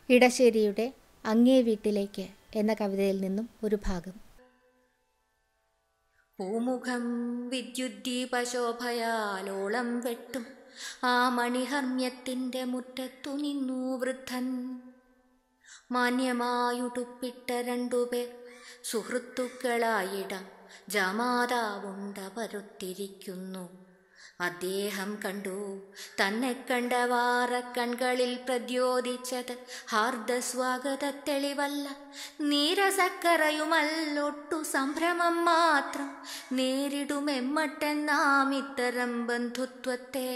ഇടശ്ശേരിയുടെ അങ്ങേ വീട്ടിലേക്ക് എന്ന കവിതയിൽ നിന്നും ഒരു ഭാഗം പൂമുഖം വിദ്യുദ്ദീപശോഭയാലോളം വെട്ടും ആ മണിഹർമ്മ്യത്തിൻ്റെ മുറ്റത്തു നിന്നു വൃദ്ധൻ മാന്യമായുടുപ്പിട്ട രണ്ടുപേർ സുഹൃത്തുക്കളായിടം ജാമാതാവുണ്ട പരുത്തിരിക്കുന്നു അദ്ദേഹം കണ്ടു തന്നെ കണ്ടവാറ കൺകളിൽ പ്രദ്യോതിച്ചത് ഹാർദസ്വാഗത തെളിവല്ല നീരസക്കറയുമല്ലൊട്ടു സംഭ്രമം മാത്രം നേരിടുമെമ്മട്ടെന്നാം ഇത്തരം ബന്ധുത്വത്തെ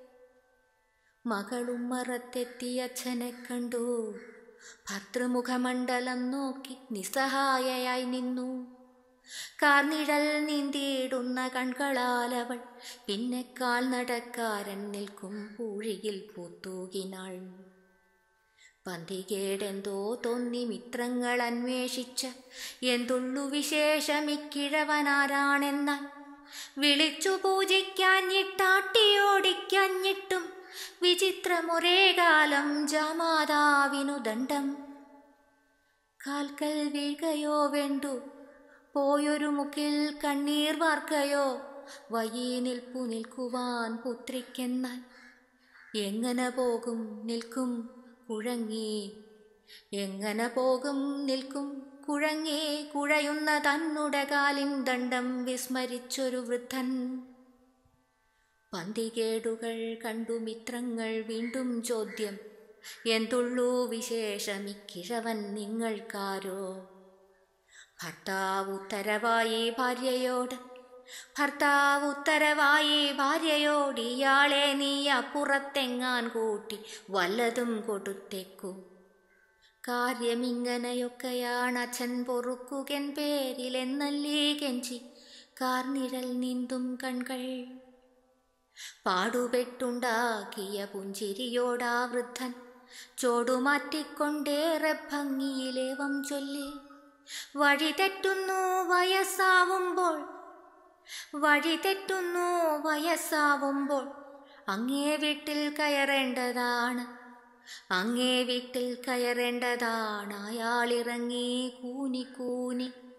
മകളും മറത്തെത്തിയ അച്ഛനെ കണ്ടു ഭർത്തൃമുഖമണ്ഡലം നോക്കി നിസ്സഹായയായി നിന്നു കാർനിഴൽ നീന്തിയിടുന്ന കൺകളാലവൾ പിന്നെ കാൽനടക്കാരൻ നിൽക്കും പൂഴിയിൽ പൂത്തൂകിനാൾ പന്തികേടെന്തോ തോന്നി മിത്രങ്ങൾ അന്വേഷിച്ച എന്തുള്ളു വിശേഷമിക്കിഴവനാരാണെന്നാൽ വിളിച്ചു പൂജിക്കാഞ്ഞിട്ടാട്ടിയോടിക്കാഞ്ഞിട്ടും വിചിത്രമൊരേ കാലം ജാമാതാവിനു ദണ്ഡം കാൽക്കൽ വീഴുകയോ വേണ്ടു പോയൊരു മുക്കിൽ കണ്ണീർ വാർക്കയോ വയ്യേ നിൽപ്പു നിൽക്കുവാൻ പുത്രിക്കെന്നാൽ എങ്ങനെ പോകും നിൽക്കും കുഴങ്ങി എങ്ങനെ പോകും നിൽക്കും കുഴങ്ങി കുഴയുന്ന തന്നുടെ കാലിൻ ദണ്ഡം വിസ്മരിച്ചൊരു വൃദ്ധൻ പന്തികേടുകൾ കണ്ടു മിത്രങ്ങൾ വീണ്ടും ചോദ്യം എന്തുള്ളൂ വിശേഷമിക്കിഴവൻ നിങ്ങൾക്കാരോ ഭർത്താവ് ഉത്തരവായി ഭാര്യയോട് ഭർത്താവ് ഉത്തരവായി ഭാര്യയോട് ഇയാളെ നീ അപ്പുറത്തെങ്ങാൻ കൂട്ടി വല്ലതും കൊടുത്തേക്കൂ കാര്യമിങ്ങനെയൊക്കെയാണ് അച്ഛൻ പൊറുക്കുകൻ പേരിലെന്നല്ലേ കെഞ്ചി കാർനിഴൽ നീന്തും കൺകൾ പാടുപെട്ടുണ്ടാക്കിയ പുഞ്ചിരിയോടാ വൃദ്ധൻ ചോടുമാറ്റിക്കൊണ്ടേറെ ഭംഗിയിലേവം ചൊല്ലി വഴി തെറ്റുന്നു വയസ്സാവുമ്പോൾ വഴി തെറ്റുന്നു വയസ്സാവുമ്പോൾ അങ്ങേ വീട്ടിൽ കയറേണ്ടതാണ് അങ്ങേ വീട്ടിൽ കയറേണ്ടതാണ് അയാളിറങ്ങി കൂനി കൂനി